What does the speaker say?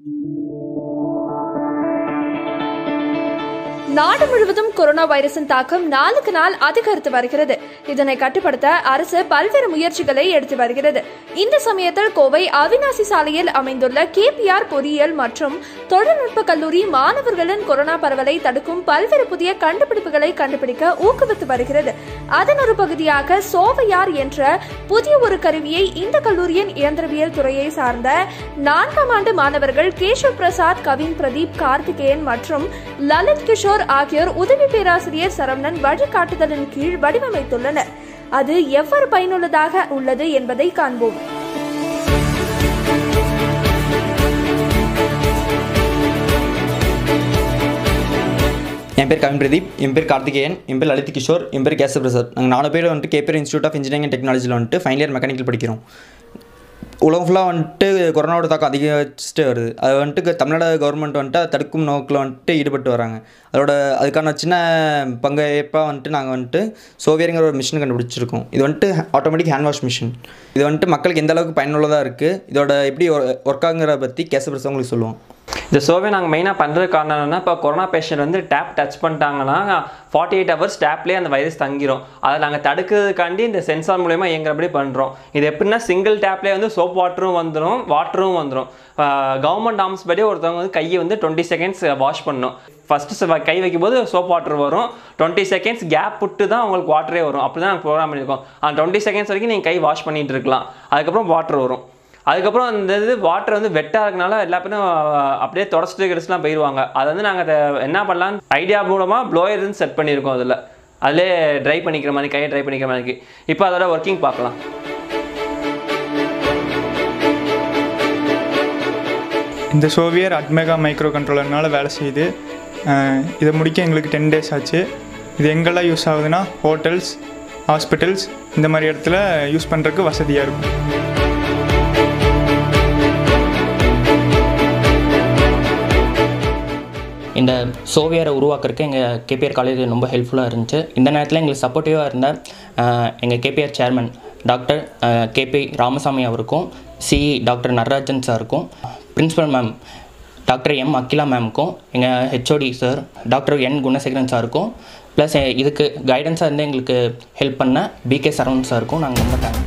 நாடு முழுவதும் கொரோனா வைரஸின் தாக்கம் நாளுக்கு நாள் அதிகரித்து வருகிறது இதனை கட்டுப்படுத்த அரசு பல்வேறு முயற்சிகளை எடுத்து வருகிறது இந்த சமயத்தில் கோவை அவினாசி சாலையில் அமைந்துள்ள கேபிஆர் பொறியியல் மற்றும் தொழில்நுட்ப கல்லூரி மாணவர்களின் கொரோனா பரவலை தடுக்கும் பல்வேறு புதிய கண்டுபிடிப்புகளை கண்டுபிடிக்க ஊக்குவித்து வருகிறது அதன் ஒரு பகுதியாக சோவையார் என்ற புதிய ஒரு கருவியை இந்த கல்லூரியின் இயந்திரவியல் துறையை சார்ந்த நான்காம் ஆண்டு மாணவர்கள் கேஷவ் பிரசாத் கவின் பிரதீப் கார்த்திகேயன் மற்றும் லலித் கிஷோர் ஆகியோர் உதவி பேராசிரியர் சரவணன் வழிகாட்டுதலின் கீழ் வடிவமைத்துள்ளனர் அது எவ்வாறு பயனுள்ளதாக உள்ளது என்பதை காண்போம் என் பேர் கவின் பிரதீப் என் பேர் கார்த்திகேயன் என் பேர் லலித் கிஷோர் என் பேர் கேசவ பிரசாத் நாங்கள் நாலு பேர் வந்துட்டு KPR institute of engineering and டெக்னாலஜியில் வந்துட்டு ஃபைனல் இயர் மெக்கானிக்கல் படிக்கிறோம் உலகம் ஃபுல்லாக வந்துட்டு கொரோனாவோட தாக்கம் அதிகரிச்சுட்டே வருது அது வந்துட்டு தமிழ்நாடு கவர்மெண்ட் வந்துட்டு அதை தடுக்கும் நோக்கில் வந்துட்டு ஈடுபட்டு வராங்க அதோட அதுக்கான சின்ன பங்கேற்பாக வந்துட்டு நாங்கள் வந்துட்டு சோவியருங்கிற ஒரு மிஷின் கண்டுபிடிச்சிருக்கோம் இது வந்துட்டு ஆட்டோமேட்டிக் ஹேண்ட் வாஷ் மிஷின் இது வந்துட்டு மக்களுக்கு எந்த அளவுக்கு பயனுள்ளதாக இருக்குது இதோட எப்படி ஒர்க் ஆகுங்கிற பற்றி கேசவ பிரசாத் உங்களுக்கு சொல்லுவோம் இந்த சோவே நாங்கள் மெயினாக பண்ணுறது காரணம் என்னன்னா இப்போ கொரோனா பேஷண்ட் வந்து டேப் டச் பண்ணிட்டாங்கன்னா ஃபார்ட்டி எயிட் ஹவர்ஸ் டேப்லேயே அந்த வைரஸ் தங்கிரும் அதை நாங்கள் தடுக்கிறதுக்காண்டி இந்த சென்சார் மூலயமா இயங்குறபடி பண்ணுறோம் இது எப்படின்னா சிங்கிள் டேப்லேயே வந்து சோப் வாட்டரும் வந்துடும் வாட்டரும் வந்துடும் கவர்மெண்ட் ஆர்ம்ஸ் படி ஒருத்தவங்க வந்து கையை வந்து டுவெண்ட்டி செகண்ட்ஸ் வாஷ் பண்ணணும் ஃபஸ்ட்டு கை வைக்கும்போது சோப் வாட்டர் வரும் டுவெண்ட்டி செகண்ட்ஸ் கேப் விட்டு தான் உங்களுக்கு வாட்டரே வரும் அப்படி தான் நாங்கள் ப்ரோக்ராம் பண்ணியிருக்கோம் அந்த டுவெண்ட்டி செகண்ட்ஸ் வரைக்கும் நீங்கள் கை வாஷ் பண்ணிட்டு இருக்கலாம் அதுக்கப்புறம் வாட்டர் வரும் அதுக்கப்புறம் அந்த இது வாட்டர் வந்து வெட்டாக இருக்கனால எல்லா பேரும் அப்படியே தொடச்சிட்டு கிடச்சுலாம் போயிடுவாங்க அதை வந்து நாங்கள் அதை என்ன பண்ணலான்னு ஐடியா மூலமாக ப்ளோயர்னு செட் பண்ணியிருக்கோம் அதில் அதிலே ட்ரை பண்ணிக்கிற மாதிரி கையை ட்ரை பண்ணிக்கிற மாதிரி இப்போ அதோட ஒர்க்கிங் பார்க்கலாம் இந்த சோவியர் அட்மெகா மைக்ரோ கண்ட்ரோலர்னால வேலை செய்யுது அஹ் இதை முடிக்க எங்களுக்கு டென் டேஸ் ஆச்சு இது எங்கெல்லாம் யூஸ் ஆகுதுன்னா ஹோட்டல்ஸ் ஹாஸ்பிட்டல்ஸ் இந்த மாதிரி இடத்துல யூஸ் பண்ணுறதுக்கு வசதியாக இருக்கும் இந்த சோவியரை உருவாக்குறதுக்கு எங்கள் கேபிஆர் காலேஜ் ரொம்ப ஹெல்ப்ஃபுல்லாக இருந்துச்சு இந்த நேரத்தில் எங்களுக்கு சப்போர்ட்டிவாக இருந்த ஆஹ், எங்கள் KPR chairman doctor KP Ramasamy அவருக்கும் சிஇ டாக்டர் நடராஜன் சாருக்கும் principal ma'am doctor M Akila மேம்க்கும் எங்கள் HOD sir doctor N Gunasekaran சாருக்கும் ப்ளஸ் இதுக்கு கைடன்ஸாக இருந்து எங்களுக்கு ஹெல்ப் பண்ண பிகே சரவணன் சாருக்கும் நாங்கள் ரொம்ப தேங்க்ஸ்